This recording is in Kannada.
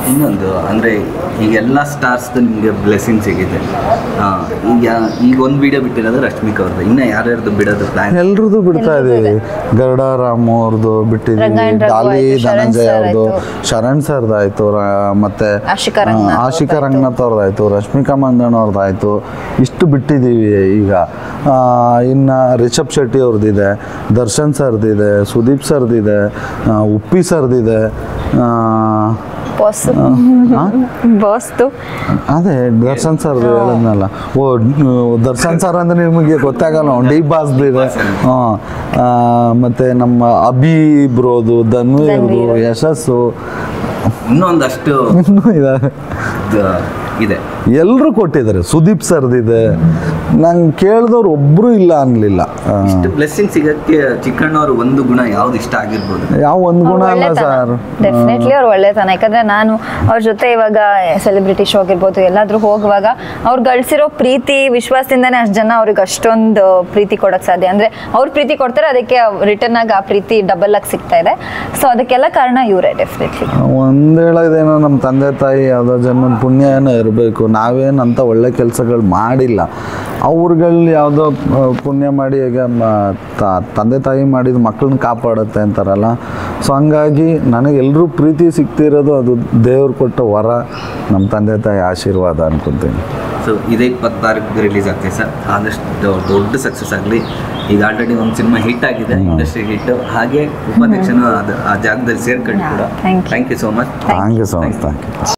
ಇನ್ನೊಂದು ಅಂದರೆ ಈಗ ಎಲ್ಲ ಸ್ಟಾರ್ಸ್ದು ನಿಮಗೆ ಬ್ಲೆಸ್ಸಿಂಗ್ ಸಿಗಿದೆ ಆ, ಈಗ ಈಗ ಒಂದು ವಿಡಿಯೋ ಬಿಟ್ಟಿರೋದು ರಶ್ಮಿಕಾ ಅವ್ರದ್ದು ಇನ್ನು ಯಾರ್ಯಾರ್ದು ಬಿಡೋದು ಪ್ಲ್ಯಾನ್ ಎಲ್ರದ್ದು ಬಿಡ್ತಾ ಇದೀವಿ ಗರುಡ ರಾಮ್ ಅವ್ರದ್ದು ಬಿಟ್ಟಿದ್ದೀವಿ ರಂಗಾಯಣ್ ರಘು ಡಾಲಿ ಆಯ್ತು, ಶರಣ್ ಧನಂಜಯ ಸರ್ ಅವ್ರದ್ದು ಆಯ್ತು. ಶರಣ್ ಸರ್ದು ಆಯ್ತು ರ- ಮತ್ತೆ ಆಶಿಕಾ ಆ, ರಂಗನಾಥ್ ಆಶಿಕಾ ಅವ್ರ್ದಾಯ್ತು. ರಂಗನಾಥ್ ಅವ್ರದ್ದಾಯ್ತು ರಶ್ಮಿಕಾ ಮಂದಣ್ಣ ಅವ್ರದ್ದಾಯ್ತು ಇಷ್ಟು ಬಿಟ್ಟಿದ್ದೀವಿ ಈಗ ಆ, ಇನ್ನು ರಿಷಬ್ ಶೆಟ್ಟಿ ಅವ್ರದ್ದಿದೆ ದರ್ಶನ್ ಸರ್ದಿದೆ ಸುದೀಪ್ ಸರ್ದಿದೆ ಆ, ಉಪ್ಪಿ ಸರ್ದಿದೆ ಆ, ಬಾಸ್ ಆ? ಬಾಸ್ದು ಅದೇ ದರ್ಶನ್ ಸರ್ ಹೇಳಿದ್ನಲ್ಲ ಓ ದರ್ಶನ್ ಸರ್ ಅಂದ್ರೆ ನಿಮಗೆ ಗೊತ್ತಾಗಲ್ಲ ಡಿ ಬಾಸ್ದಿದೆ ಹಾಂ ಮತ್ತೆ ನಮ್ಮ ಅಭಿ ಬ್ರೋದು ಧನ್ವೀರ್ದು ಯಶಸ್ಸು ಇನ್ನೊಂದಷ್ಟು ಇನ್ನೂ ಇದಾವೆ ದ- ಇದೆ ಎಲ್ಲರೂ ಕೊಟ್ಟಿದ್ದಾರೆ ಸುದೀಪ್ ಸರ್ದಿದೆ ನಂಗೆ ಕೇಳಿದವ್ರು ಒಬ್ಬರು ಇಲ್ಲ ಅನ್ನಲಿಲ್ಲ ಇಷ್ಟು ಬ್ಲೆಸ್ಸಿಂಗ್ ಸಿಗಕ್ಕೆ ಚಿಕ್ಕಣ್ಣವ್ರ ಒಂದು ಗುಣ ಯಾವ್ದು ಇಷ್ಟ ಆಗಿರ್ಬೋದು ಯಾವ ಒಂದು ಗುಣ ಅಲ್ಲ ಸರ್ ಡೆಫಿನೆಟ್ಲಿ ಅವ್ರು ಒಳ್ಳೆತನ ಯಾಕಂದ್ರೆ ನಾನು ಅವ್ರ ಜೊತೆ ಇವಾಗ ಸೆಲೆಬ್ರಿಟಿ ಶೋ ಆಗಿರ್ಬೋದು ಎಲ್ಲಾದ್ರೂ ಹೋಗುವಾಗ ಅವ್ರು ಗಳಿಸಿರೋ ಪ್ರೀತಿ ವಿಶ್ವಾಸದಿಂದಾನೇ ಅಷ್ಟು ಜನ ಅವ್ರಿಗೆ ಅಷ್ಟೊಂದು ಪ್ರೀತಿ ಕೊಡಕ್ ಸಾಧ್ಯ ಅಂದ್ರೆ ಅವ್ರು ಪ್ರೀತಿ ಕೊಡ್ತಾರೆ ಅದಕ್ಕೆ ರಿಟರ್ನ್ ಆಗಿ ಆ ಪ್ರೀತಿ ಡಬಲ್ ಆಗಿ ಸಿಗ್ತಾ ಇದೆ ಸೊ ಅದಕ್ಕೆಲ್ಲ ಕಾರಣ ಇವರೇ ಡೆಫಿನೆಟ್ಲಿ ಒಂದು ಹೇಳೋದೇನೋ ನಮ್ಮ ತಂದೆ ತಾಯಿ ಯಾವುದೋ ಜನ್ಮದ ಪುಣ್ಯ ಏನೋ ಇರಬೇಕು ನಾವೇನು ಅಂತ ಒಳ್ಳೆ ಕೆಲಸಗಳು ಮಾಡಿಲ್ಲ ಅವ್ರುಗಳು ಯಾವುದೋ ಆ, ಪುಣ್ಯ ಮಾಡಿ ಈಗ ಮ- ತ- ತಂದೆ ತಾಯಿ ಮಾಡಿದ ಮಕ್ಕಳನ್ನ ಕಾಪಾಡುತ್ತೆ ಅಂತಾರಲ್ಲ ಸೊ ಹಂಗಾಗಿ ನನಗೆ ಎಲ್ಲರೂ ಪ್ರೀತಿ ಸಿಗ್ತಿರೋದು ಅದು ದೇವ್ರು ಕೊಟ್ಟ ವರ ನಮ್ಮ ತಂದೆ ತಾಯಿ ಆಶೀರ್ವಾದ ಅನ್ಕೊತೀನಿ ಸೊ ಇದೇ ಇಪ್ಪತ್ತಾರಕ್ಕೆ ರಿಲೀಸ್ ಆಗ್ತದೆ ಸರ್ ಆದಷ್ಟು ದೊಡ್ಡ ಸಕ್ಸಸ್ ಆಗಲಿ ಈಗ ಆಲ್ರೆಡಿ ಒಂದು ಸಿನಿಮಾ ಹಿಟ್ ಆಗಿದೆ ಇಂಡಸ್ಟ್ರಿ ಹಿಟ್ ಹಾಗೆ ಉಪಾಧ್ಯಕ್ಷನು ಅದು ಆ ಜಾಗದಲ್ಲಿ ಸೇರ್ಕೊಂಡು ಕೂಡ Yeah, thank you. Thank you so much thank you so much thank you